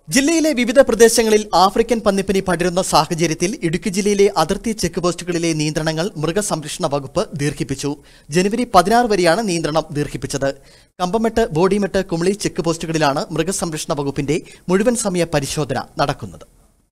ജില്ലയിലെ വിവിധ പ്രദേശങ്ങളിൽ ആഫ്രിക്കൻ പന്നിപ്പനി പടരുന്ന സാഹചര്യത്തിൽ ഇടുക്കി ജില്ലയിലെ അതിർത്തി ചെക്ക് പോസ്റ്റുകളിലെ നിയന്ത്രണങ്ങൾ മൃഗസംരക്ഷണ വകുപ്പ് ദീർഘിപ്പിച്ചു ജനുവരി പതിനാറ് വരെയാണ് നിയന്ത്രണം ദീർഘിപ്പിച്ചത് കമ്പമെട്ട് ബോഡിമെട്ട് കുമളി ചെക്ക് പോസ്റ്റുകളിലാണ് മൃഗസംരക്ഷണ വകുപ്പിന്റെ മുഴുവൻ സമയ പരിശോധന നടക്കുന്നത്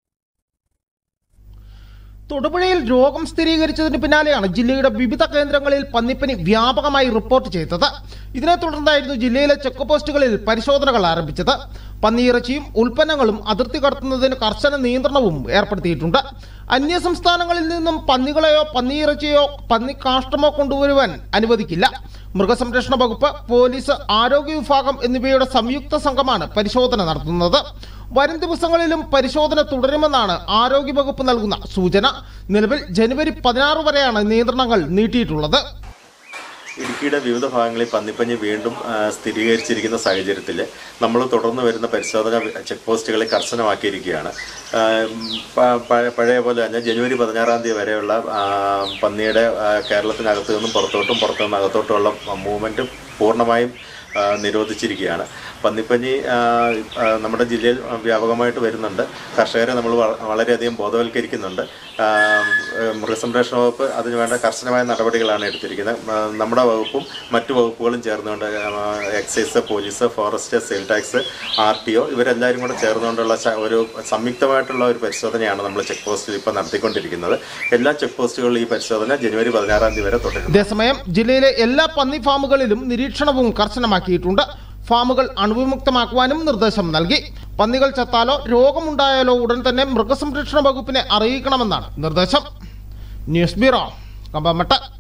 തൊടുപുഴയിൽ രോഗം സ്ഥിരീകരിച്ചതിന് പിന്നാലെയാണ് ജില്ലയുടെ വിവിധ കേന്ദ്രങ്ങളിൽ പന്നിപ്പനി വ്യാപകമായി റിപ്പോർട്ട് ചെയ്തത് ഇതിനെ തുടർന്നായിരുന്നു ജില്ലയിലെ ചെക്ക് പോസ്റ്റുകളിൽ പരിശോധനകൾ ആരംഭിച്ചത് പന്നിയിറച്ചിയും ഉൽപ്പന്നങ്ങളും അതിർത്തി കടത്തുന്നതിന് കർശന നിയന്ത്രണവും ഏർപ്പെടുത്തിയിട്ടുണ്ട് അന്യ സംസ്ഥാനങ്ങളിൽ നിന്നും പന്നികളെയോ പന്നിയിറച്ചിയോ പന്നിക്കാഷ്ടമോ കൊണ്ടുവരുവാൻ അനുവദിക്കില്ല മൃഗസംരക്ഷണ വകുപ്പ് പോലീസ് ആരോഗ്യ വിഭാഗം എന്നിവയുടെ സംയുക്ത സംഘമാണ് പരിശോധന നടത്തുന്നത് വരും ദിവസങ്ങളിലും പരിശോധന തുടരുമെന്നാണ് ആരോഗ്യവകുപ്പ് നൽകുന്ന സൂചന നിലവിൽ ജനുവരി പതിനാറ് വരെയാണ് നിയന്ത്രണങ്ങൾ നീട്ടിയിട്ടുള്ളത് ഇടുക്കിയുടെ വിവിധ ഭാഗങ്ങളിൽ പന്നിപ്പനി വീണ്ടും ആ, സ്ഥിരീകരിച്ചിരിക്കുന്ന സാഹചര്യത്തിൽ നമ്മൾ തുടർന്ന് വരുന്ന പരിശോധന ചെക്ക് പോസ്റ്റുകളെ കർശനമാക്കിയിരിക്കുകയാണ് ആ, പ- പ- പഴയ പോലെ തന്നെ ജനുവരി പതിനാറാം തീയതി വരെയുള്ള ആ, പന്നിയുടെ ആ, കേരളത്തിനകത്ത് നിന്നും പുറത്തോട്ടും പുറത്തു നിന്നും അകത്തോട്ടുമുള്ള മൂവ്മെൻറ്റ് പൂർണ്ണമായും ആ, നിരോധിച്ചിരിക്കുകയാണ് പന്നിപ്പനി ആ, ആ, നമ്മുടെ ജില്ലയിൽ വ്യാപകമായിട്ട് വരുന്നുണ്ട് കർഷകരെ നമ്മൾ വ- വളരെയധികം ബോധവൽക്കരിക്കുന്നുണ്ട് ആ, മൃഗസംരക്ഷണ വകുപ്പ് അതിന് വേണ്ട കർശനമായ നടപടികളാണ് എടുത്തിരിക്കുന്നത് ആ, നമ്മുടെ വകുപ്പും മറ്റു വകുപ്പുകളും ചേർന്നുകൊണ്ട് ആ, excise police forest sale tax R T O ഇവരെല്ലാവരും കൂടെ ചേർന്നുകൊണ്ടുള്ള ശ- ഒരു സംയുക്തമായിട്ടുള്ള ഒരു പരിശോധനയാണ് നമ്മൾ ചെക്ക് പോസ്റ്റിൽ ഇപ്പോൾ നടത്തിക്കൊണ്ടിരിക്കുന്നത് എല്ലാ ചെക്ക് പോസ്റ്റുകളിലും ഈ പരിശോധന ജനുവരി പതിനാറാം തീയതി വരെ തുടരും അതേസമയം ജില്ലയിലെ എല്ലാ പന്നി ഫാമുകളിലും നിരീക്ഷണവും കർശനമാക്കിയിട്ടുണ്ട് ഫാമുകൾ അണുവിമുക്തമാക്കുവാനും നിർദ്ദേശം നൽകി പന്നികൾ ചത്താലോ രോഗമുണ്ടായാലോ ഉടൻ തന്നെ മൃഗസംരക്ഷണ വകുപ്പിനെ അറിയിക്കണമെന്നാണ് നിർദ്ദേശം ന്യൂസ് ബ്യൂറോ കമ്പമട്ട